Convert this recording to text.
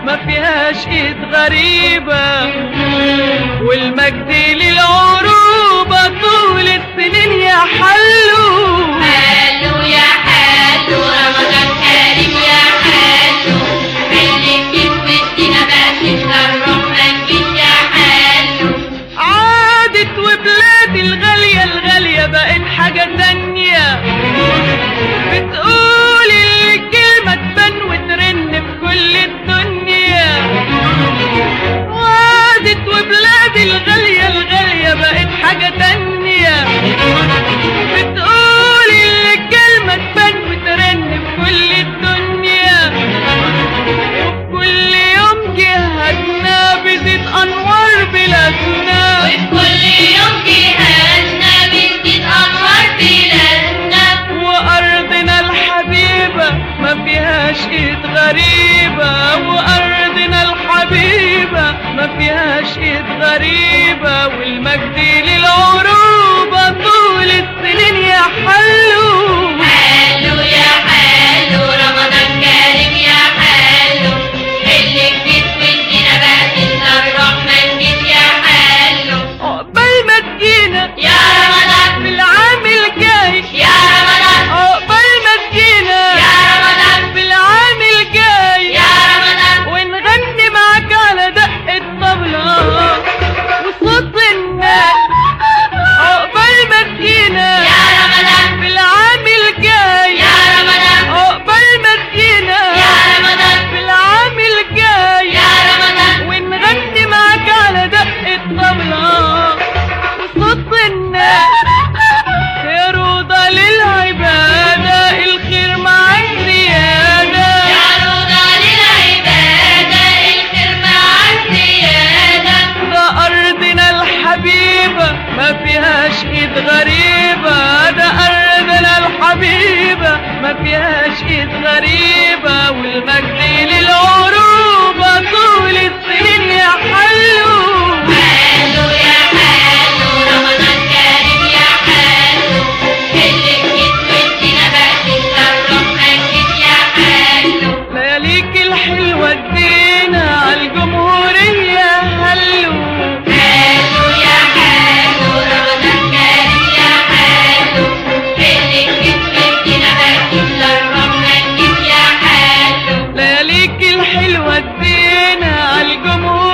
ما فيهاش ايد غريبة والمجد للعروبة طول السنين يا حلو حلو يا حلو رمضان كريم يا حلو خليك تسودنا بقى الرحمن جيت يا حلو عادت وبلادي الغالية الغالية بقت حاجة تانية بتقول الكلمة تبان وترن في كل الدنيا وعادت وبلادي الغالية الغالية بقت حاجة تانية بتقول الكلمة تبان وترن في كل الدنيا وكل يوم جهتنا بزيد أنوار بلادنا وكل يوم جهازنا بتزيد أنوار بلادنا وأرضنا الحبيبة ما فيهاش إيد غريبة وأرضنا الحبيبة ما فيهاش إيد غريبة والمجد للعروبة طول السنين يا حلو حلو يا حلو رمضان كريم يا حلو اللي بتسودنا بقى الرحمن جيت يا حلو عقبال ما تجينا يا رمضان في العام الجاي يا رمضان عقبال ما تجينا يا رمضان في العام الجاي يا رمضان ونغني معاك على دق الطبلة وصوت الناس عقبال ما تجينا يا رمضان في العام الجاي يا رمضان عقبال ما تجينا يا رمضان في العام الجاي يا رمضان ونغني معاك على دق الطبلة وصوت الناس يا روضة للعبادة الخير مع الزيادة يا رضا للعبادة الخير مع الزيادة ده أرضنا الحبيبة ما فيهاش إيد غريبة ده أرضنا الحبيبة ما فيهاش إيد غريبة والمجد للعروبة طول السنين يا حلو حلو يا حلو رمضان كريم يا حلو اللي بتسودنا بقى الرحمن جيت يا حلو لياليك الحلوة ادينا عالجمهورية هلو حلو يا حلو رمضان كريم يا حلو اللي بتسودنا بقى الرحمن جيت يا حلو لياليك الحلوة ادينا عالجمهورية